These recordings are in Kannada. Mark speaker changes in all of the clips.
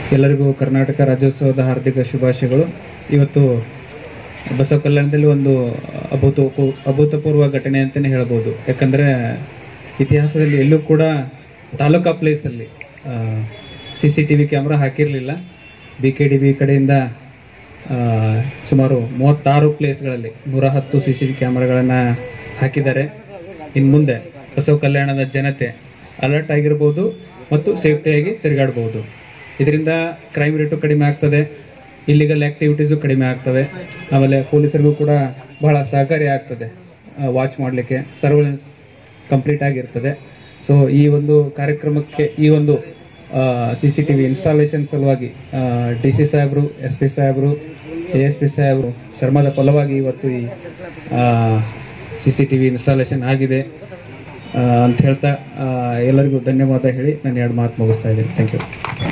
Speaker 1: ಎಲ್ಲರಿಗೂ ಕರ್ನಾಟಕ ರಾಜ್ಯೋತ್ಸವದ ಹಾರ್ದಿಕ ಶುಭಾಶಯಗಳು ಇವತ್ತು ಬಸವ ಕಲ್ಯಾಣದಲ್ಲಿ ಒಂದು ಅಭೂತ ಅಭೂತಪೂರ್ವ ಘಟನೆ ಅಂತಲೇ ಹೇಳ್ಬೋದು ಯಾಕಂದರೆ ಇತಿಹಾಸದಲ್ಲಿ ಎಲ್ಲೂ ಕೂಡ ತಾಲೂಕಾ ಪ್ಲೇಸಲ್ಲಿ C C T V camera ಹಾಕಿರಲಿಲ್ಲ ಬಿ ಕೆ ಡಿ ಬಿ ಕಡೆಯಿಂದ ಆ, ಸುಮಾರು ಮೂವತ್ತಾರು ಪ್ಲೇಸ್ಗಳಲ್ಲಿ ನೂರ ಹತ್ತು ಸಿ ಸಿ ಟಿ ಕ್ಯಾಮ್ರಾಗಳನ್ನು ಹಾಕಿದ್ದಾರೆ ಇನ್ನು ಮುಂದೆ ಬಸವ ಕಲ್ಯಾಣದ ಜನತೆ ಅಲರ್ಟ್ ಆಗಿರ್ಬೋದು ಮತ್ತು ಸೇಫ್ಟಿಯಾಗಿ ತಿರುಗಾಡ್ಬೋದು ಇದರಿಂದ ಕ್ರೈಮ್ ರೇಟು ಕಡಿಮೆ ಆಗ್ತದೆ ಇಲ್ಲಿಗಲ್ ಆ್ಯಕ್ಟಿವಿಟೀಸು ಕಡಿಮೆ ಆಗ್ತವೆ ಆಮೇಲೆ ಪೊಲೀಸರಿಗೂ ಕೂಡ ಬಹಳ ಸಹಕಾರಿ ಆಗ್ತದೆ ವಾಚ್ ಮಾಡಲಿಕ್ಕೆ ಸರ್ವೆಲೆನ್ಸ್ ಕಂಪ್ಲೀಟ್ ಆಗಿರ್ತದೆ ಸೊ ಈ ಒಂದು ಕಾರ್ಯಕ್ರಮಕ್ಕೆ ಈ ಒಂದು C C T V installation ಸಲುವಾಗಿ ಡಿ ಸಿ ಸಾಹೇಬರು ಎಸ್ ಪಿ ಸಾಹೇಬರು ಎ ಎಸ್ ಪಿ ಸಾಹೇಬರು ಶ್ರಮದ ಫಲವಾಗಿ ಇವತ್ತು ಈ C C T V installation ಆಗಿದೆ ಆ, ಅಂತ ಹೇಳ್ತಾ ಆ, ಎಲ್ಲರಿಗೂ ಧನ್ಯವಾದ ಹೇಳಿ ನಾನು ಎರಡು ಮಾತು ಮುಗಿಸ್ತಾ ಇದ್ದೀನಿ ಥ್ಯಾಂಕ್ ಯು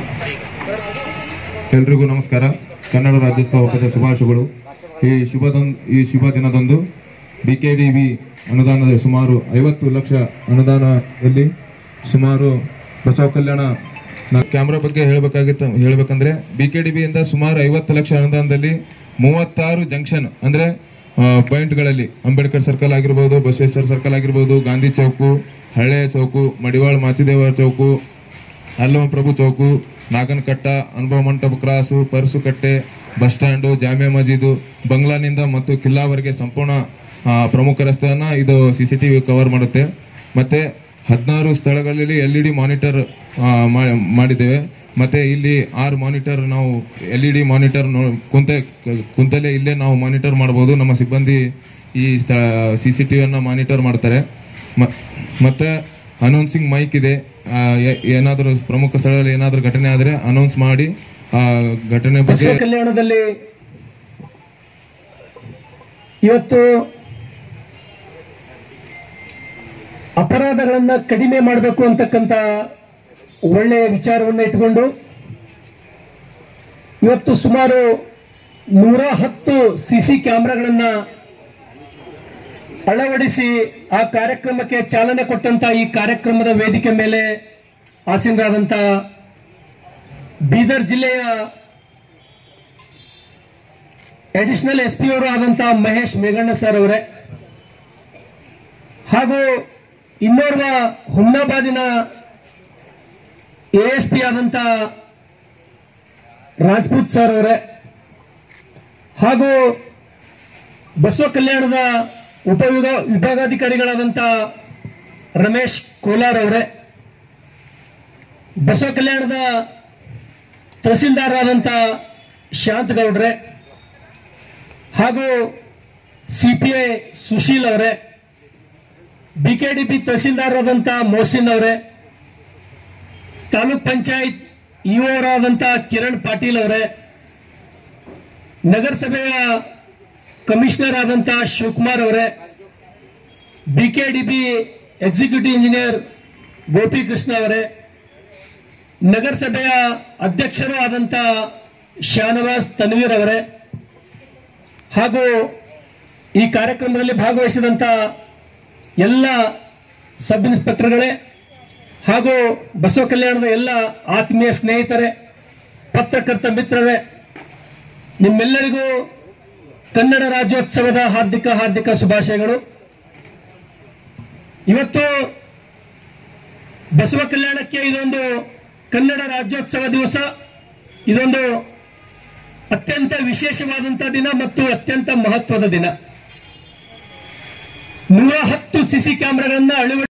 Speaker 2: ಎಲ್ರಿಗೂ ನಮಸ್ಕಾರ ಕನ್ನಡ ರಾಜ್ಯೋತ್ಸವ ಹಬ್ಬದ ಶುಭಾಶಯಗಳು ಈ ಶುಭದೊಂದು ಈ ಶುಭ ದಿನದಂದು ಬಿ ಕೆ ಡಿ ಬಿ ಅನುದಾನದ ಸುಮಾರು ಐವತ್ತು ಲಕ್ಷ ಅನುದಾನದಲ್ಲಿ ಸುಮಾರು ಬಸವ ಕಲ್ಯಾಣ ನಾ- ಕ್ಯಾಮ್ರಾ ಬಗ್ಗೆ ಹೇಳಬೇಕಾಗಿತ್ತು ಹೇಳಬೇಕಂದ್ರೆ ಬಿ ಕೆ ಡಿ ಬಿ ಇಂದ ಸುಮಾರು ಐವತ್ತು ಲಕ್ಷ ಅನುದಾನದಲ್ಲಿ ಮೂವತ್ತಾರು ಜಂಕ್ಷನ್ ಅಂದ್ರೆ ಆ, ಪಾಯಿಂಟ್ಗಳಲ್ಲಿ ಅಂಬೇಡ್ಕರ್ ಸರ್ಕಲ್ ಆಗಿರ್ಬೋದು ಬಸವೇಶ್ವರ ಸರ್ಕಲ್ ಆಗಿರ್ಬೋದು ಗಾಂಧಿ ಚೌಕು ಹಳೆ ಚೌಕು ಮಡಿವಾಳ ಮಾಚಿದೇವರ ಚೌಕು ಅಲ್ಲಮ ಪ್ರಭು chowk Naganakatta Anubhava Mantapa cross Parsu Katte bus stand Jamia Masjid ಬಂಗ್ಲಾನಿಂದ ಮತ್ತು ಕಿಲ್ಲಾವರೆಗೆ ಸಂಪೂರ್ಣ ಆ, ಪ್ರಮುಖ ರಸ್ತೆಯನ್ನ ಇದು ಸಿ ಸಿ ಟಿವಿ ಕವರ್ ಮಾಡುತ್ತೆ ಮತ್ತೆ ಹದಿನಾರು ಸ್ಥಳಗಳಲ್ಲಿ ಎಲ್ ಇ ಡಿ ಮಾನಿಟರ್ ಮಾಡಿದ್ದೇವೆ ಮತ್ತೆ ಇಲ್ಲಿ ಆರು ಮಾನಿಟರ್ ನಾವು ಎಲ್ ಇ ಡಿ ಮಾನಿಟರ್ ಕುಂತ ಕುಂತಲೇ ಇಲ್ಲೇ ನಾವು ಮಾನಿಟರ್ ಮಾಡಬಹುದು ನಮ್ಮ ಸಿಬ್ಬಂದಿ ಈ ಸಿ ಸಿ ಟಿವಿಯನ್ನ ಮಾನಿಟರ್ ಮಾಡ್ತಾರೆ ಮ- ಮತ್ತೆ ಅನೌನ್ಸಿಂಗ್ ಮೈಕ್ ಇದೆ ಆ, ಏ- ಏನಾದರೂ ಪ್ರಮುಖ ಸ್ಥಳದಲ್ಲಿ ಏನಾದರೂ ಘಟನೆ ಆದರೆ ಅನೌನ್ಸ್ ಮಾಡಿ ಆ ಘಟನೆ ಬಗ್ಗೆ
Speaker 3: ಬಸವ ಕಲ್ಯಾಣದಲ್ಲಿ ಇವತ್ತು ಅಪರಾಧಗಳನ್ನ ಕಡಿಮೆ ಮಾಡಬೇಕು ಅಂತಕ್ಕಂಥ ಒಳ್ಳೆಯ ವಿಚಾರವನ್ನು ಇಟ್ಕೊಂಡು ಇವತ್ತು ಸುಮಾರು ನೂರ ಹತ್ತು ಸಿ ಸಿ ಕ್ಯಾಮ್ರಾಗಳನ್ನ ಅಳವಡಿಸಿ ಆ ಕಾರ್ಯಕ್ರಮಕ್ಕೆ ಚಾಲನೆ ಕೊಟ್ಟಂತ ಈ ಕಾರ್ಯಕ್ರಮದ ವೇದಿಕೆ ಮೇಲೆ ಆಸೀನರಾದಂತ ಬೀದರ್ ಜಿಲ್ಲೆಯ ಅಡಿಷನಲ್ ಎಸ್ ಪಿ ಅವರು ಆದಂತಹ ಮಹೇಶ್ ಮೇಘಣ್ಣ ಸರ್ ಅವರೇ ಹಾಗೂ ಇನ್ನೋರ್ವ ಹುಮ್ನಾಬಾದಿನ ಎ ಎಸ್ ಪಿ ಆದಂತ ರಾಜ್ಪೂತ್ ಸರ್ ಅವರೇ ಹಾಗೂ ಬಸವ ಕಲ್ಯಾಣದ ಉಪವಿಭಾ ವಿಭಾಗಾಧಿಕಾರಿಗಳಾದಂಥ ರಮೇಶ್ ಕೋಲಾರ್ ಅವರೇ ಬಸವ ಕಲ್ಯಾಣದ ತಹಸೀಲ್ದಾರ್ ಆದಂಥ ಶಾಂತ್ ಗೌಡ್ರೆ ಹಾಗೂ ಸಿಪಿಐ ಸುಶೀಲ್ ಅವರೇ ಬಿಕೆಡಿಪಿ ತಹಸೀಲ್ದಾರ್ ಆದಂಥ ಮೋಸಿನ್ ಅವರೇ ತಾಲೂಕ್ ಪಂಚಾಯತ್ ಇಒ ಅವರಾದಂಥ ಕಿರಣ್ ಪಾಟೀಲ್ ಅವರೇ ನಗರಸಭೆಯ ಕಮಿಷನರ್ ಆದಂಥ ಶಿವಕುಮಾರ್ ಅವರೇ ಬಿಕೆಡಿಬಿ ಎಕ್ಸಿಕ್ಯೂಟಿವ್ ಇಂಜಿನಿಯರ್ ಗೋಪಿಕೃಷ್ಣ ಅವರೇ ನಗರಸಭೆಯ ಅಧ್ಯಕ್ಷರು ಆದಂಥ ಶಾನವಾಸ್ ತನ್ವೀರ್ ಅವರೇ ಹಾಗೂ ಈ ಕಾರ್ಯಕ್ರಮದಲ್ಲಿ ಭಾಗವಹಿಸಿದಂಥ ಎಲ್ಲ ಸಬ್ ಇನ್ಸ್ಪೆಕ್ಟರ್ಗಳೇ ಹಾಗೂ ಬಸವ ಕಲ್ಯಾಣದ ಎಲ್ಲ ಆತ್ಮೀಯ ಸ್ನೇಹಿತರೆ ಪತ್ರಕರ್ತ ಮಿತ್ರರೇ ನಿಮ್ಮೆಲ್ಲರಿಗೂ ಕನ್ನಡ ರಾಜ್ಯೋತ್ಸವದ ಹಾರ್ದಿಕ ಹಾರ್ದಿಕ ಶುಭಾಶಯಗಳು ಇವತ್ತು ಬಸವ ಕಲ್ಯಾಣಕ್ಕೆ ಇದೊಂದು ಕನ್ನಡ ರಾಜ್ಯೋತ್ಸವ ದಿವಸ ಇದೊಂದು ಅತ್ಯಂತ ವಿಶೇಷವಾದಂತಹ ದಿನ ಮತ್ತು ಅತ್ಯಂತ ಮಹತ್ವದ ದಿನ ನೂರ ಹತ್ತು ಸಿಸಿ ಕ್ಯಾಮೆರಾಗಳನ್ನ ಅಳವಡಿಸಿ